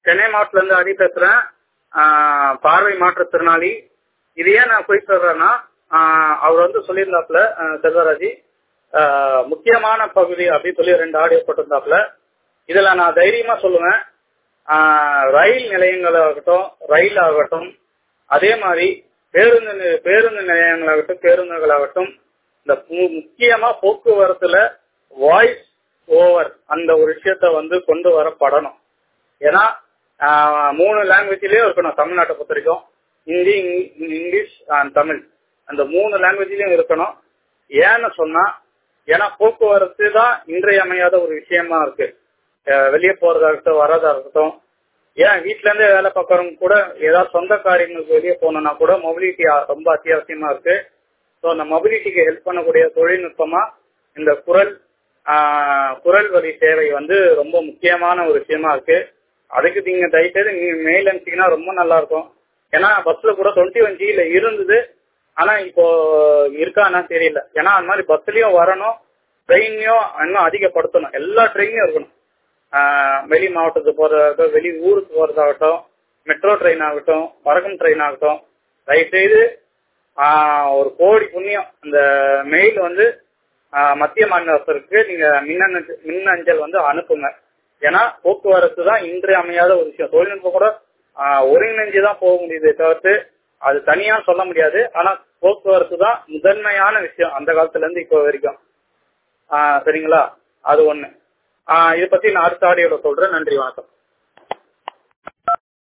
சென்னை மாவட்டத்துல இருந்து ஹரி பேசுறேன் ஆஹ் பார்வை மாற்றுத்திறனாளி இது ஏன் நான் போய் சொல்றேன்னா ஆஹ் அவர் வந்து சொல்லியிருந்தாப்புல ஆஹ் செல்வராஜி ஆஹ் முக்கியமான பகுதி அப்படின்னு சொல்லி ரெண்டு ஆடியோ போட்டிருந்தாப்புல இதுல நான் தைரியமா சொல்லுவேன் ஆஹ் ரயில் நிலையங்களாகட்டும் ரயில் ஆகட்டும் அதே மாதிரி பேருந்து நி- பேருந்து நிலையங்களாகட்டும் பேருந்துகளாகட்டும் இந்த மு- முக்கியமா போக்குவரத்துல வாய்ஸ் ஓவர் அந்த ஒரு விஷயத்த வந்து கொண்டு வரப்படணும் ஏன்னா ஆஹ், மூணு லாங்குவேஜ்லயும் இருக்கணும் தமிழ்நாட்டை பொறுத்த வரைக்கும் ஹிந்தி இங்- இங்கிலீஷ் அண்ட் தமிழ் அந்த மூணு லாங்குவேஜ்லயும் இருக்கணும் ஏன்னு சொன்னா ஏன்னா போக்குவரத்து தான் இன்றியமையாத ஒரு விஷயமா இருக்கு அஹ், வெளியே போறதா இருக்கட்டும் வரதா இருக்கட்டும் ஏன் வீட்ல இருந்தே வேலை பார்க்கறவங்க கூட ஏதாவது சொந்த காரியங்களுக்கு வெளியே போகணும்னா கூட மொபிலிட்டி ரொம்ப அத்தியாவசியமா இருக்கு ஸோ அந்த மொபிலிட்டிக்கு ஹெல்ப் பண்ணக்கூடிய தொழில்நுட்பமா இந்த குரல் ஆஹ், குரல் வழி சேவை வந்து ரொம்ப முக்கியமான ஒரு விஷயமா இருக்கு அதுக்கு நீங்க தயவுசெய்து நீங்க மெயில் அனுப்பிச்சீங்கன்னா ரொம்ப நல்லா இருக்கும் ஏன்னா பஸ்ல கூட டுவெண்ட்டி ஒன் ஜில இருந்தது ஆனா இப்போ இருக்கான்னு தெரியல ஏன்னா அந்த மாதிரி பஸ்லயும் வரணும் ட்ரெயின்லயும் இன்னும் அதிகப்படுத்தணும் எல்லா ட்ரெயின்லயும் இருக்கணும் ஆஹ் வெளி மாவட்டத்துக்கு போறதாகட்டும் வெளி ஊருக்கு போறதாகட்டும் மெட்ரோ ட்ரெயின் ஆகட்டும் பறக்கும் ட்ரெயின் ஆகட்டும் தயவுசெய்து ஆஹ் ஒரு கோடி புண்ணியம் இந்த மெயில் வந்து ஆஹ் மத்திய மாநில அரசுக்கு நீங்க மின்னஞ்சல் மின்னஞ்சல் வந்து அனுப்புங்க ஏன்னா போக்குவரத்து தான் இன்றியமையாத ஒரு விஷயம் தொழில்நுட்பம் கூட ஆஹ் ஒருங்கிணைஞ்சு தான் போக முடியுதே தவிர்த்து அது தனியா சொல்ல முடியாது ஆனா போக்குவரத்து தான் முதன்மையான விஷயம் அந்த காலத்துல இருந்து இப்போ வரைக்கும் ஆஹ் சரிங்களா அது ஒண்ணு ஆஹ் இதை பத்தி நான் அடுத்த ஆடியோல சொல்றேன் நன்றி வணக்கம்